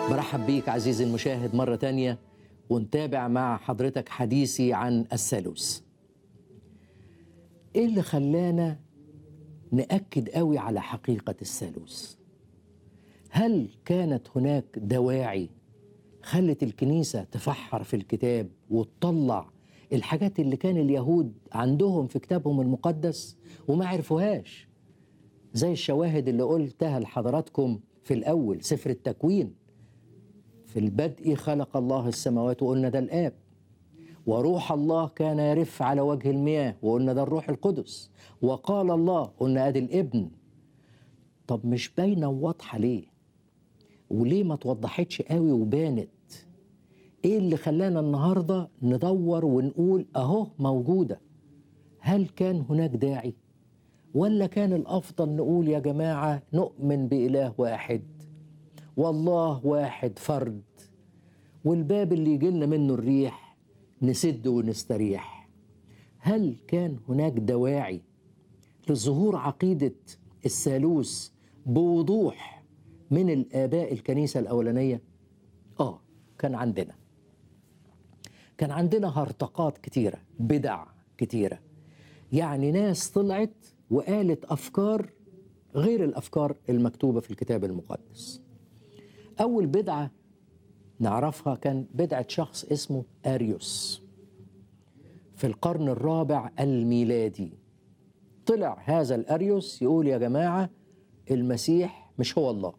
برحب بيك عزيزي المشاهد مرة تانية ونتابع مع حضرتك حديثي عن الثالوث ايه اللي خلانا نأكد قوي على حقيقة الثالوث هل كانت هناك دواعي خلت الكنيسة تفحر في الكتاب وتطلع الحاجات اللي كان اليهود عندهم في كتابهم المقدس وما عرفوهاش زي الشواهد اللي قلتها لحضراتكم في الأول سفر التكوين في البدء خلق الله السماوات وقلنا ده الآب وروح الله كان يرف على وجه المياه وقلنا ده الروح القدس وقال الله قلنا ادي الابن طب مش باينه وواضحه ليه وليه ما توضحتش قوي وبانت ايه اللي خلانا النهارده ندور ونقول اهو موجوده هل كان هناك داعي ولا كان الافضل نقول يا جماعه نؤمن باله واحد والله واحد فرد والباب اللي يجي لنا منه الريح نسد ونستريح هل كان هناك دواعي لظهور عقيدة الثالوث بوضوح من الآباء الكنيسة الأولانية؟ آه كان عندنا كان عندنا هرطقات كتيرة بدع كتيرة يعني ناس طلعت وقالت أفكار غير الأفكار المكتوبة في الكتاب المقدس أول بدعة نعرفها كان بدعة شخص اسمه أريوس في القرن الرابع الميلادي طلع هذا الأريوس يقول يا جماعة المسيح مش هو الله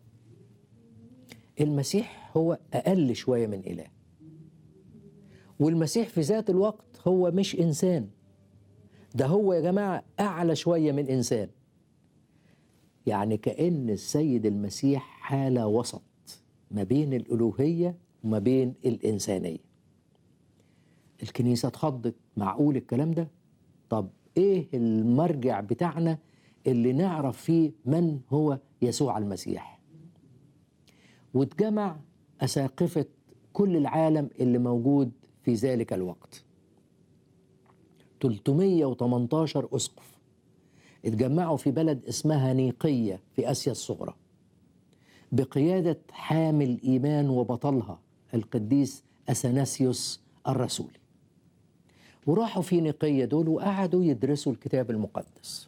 المسيح هو أقل شوية من إله والمسيح في ذات الوقت هو مش إنسان ده هو يا جماعة أعلى شوية من إنسان يعني كأن السيد المسيح حالة وسط ما بين الألوهية وما بين الإنسانية الكنيسة اتخضت معقول الكلام ده طب إيه المرجع بتاعنا اللي نعرف فيه من هو يسوع المسيح واتجمع أساقفة كل العالم اللي موجود في ذلك الوقت 318 أسقف اتجمعوا في بلد اسمها نيقية في آسيا الصغرى بقيادة حامل إيمان وبطلها القديس أثناسيوس الرسولي وراحوا في نقية دول وقعدوا يدرسوا الكتاب المقدس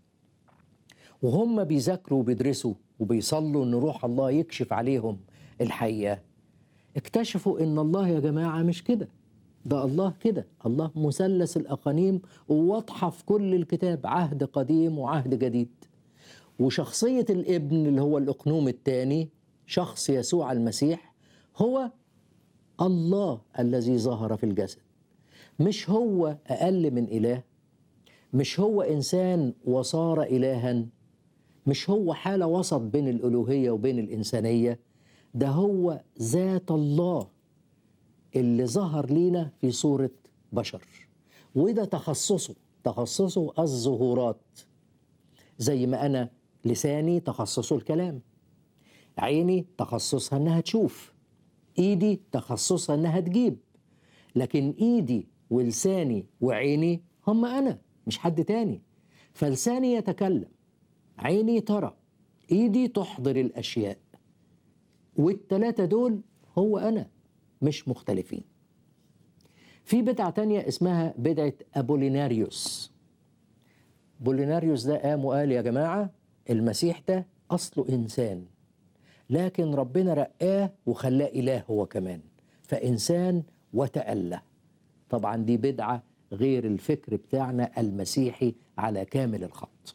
وهم بيذاكروا وبيدرسوا وبيصلوا ان روح الله يكشف عليهم الحقيقة اكتشفوا ان الله يا جماعة مش كده ده الله كده الله مثلث الأقانيم وواضحة في كل الكتاب عهد قديم وعهد جديد وشخصية الابن اللي هو الأقنوم الثاني شخص يسوع المسيح هو الله الذي ظهر في الجسد مش هو أقل من إله مش هو إنسان وصار إلها مش هو حالة وسط بين الألوهية وبين الإنسانية ده هو ذات الله اللي ظهر لينا في صورة بشر وده تخصصه تخصصه الظهورات زي ما أنا لساني تخصصه الكلام عيني تخصصها انها تشوف ايدي تخصصها انها تجيب لكن ايدي ولساني وعيني هم انا مش حد تاني فلساني يتكلم عيني ترى ايدي تحضر الاشياء والتلاتة دول هو انا مش مختلفين في بدعة تانية اسمها بدعة أبوليناريوس بوليناريوس ده قام وقال يا جماعة المسيح ده أصله إنسان لكن ربنا رقاه وخلاه إله هو كمان فإنسان وتأله طبعا دي بدعة غير الفكر بتاعنا المسيحي على كامل الخط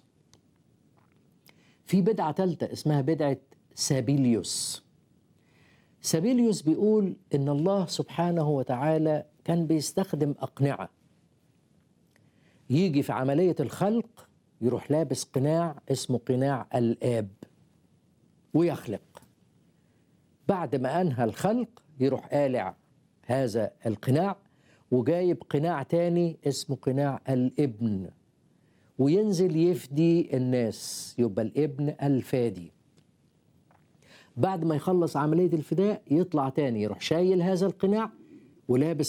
في بدعة ثالثة اسمها بدعة سابيليوس سابيليوس بيقول إن الله سبحانه وتعالى كان بيستخدم أقنعة يجي في عملية الخلق يروح لابس قناع اسمه قناع الآب ويخلق بعد ما أنهى الخلق يروح قالع هذا القناع وجايب قناع تاني اسمه قناع الابن وينزل يفدي الناس يبقى الابن الفادي بعد ما يخلص عملية الفداء يطلع تاني يروح شايل هذا القناع ولابس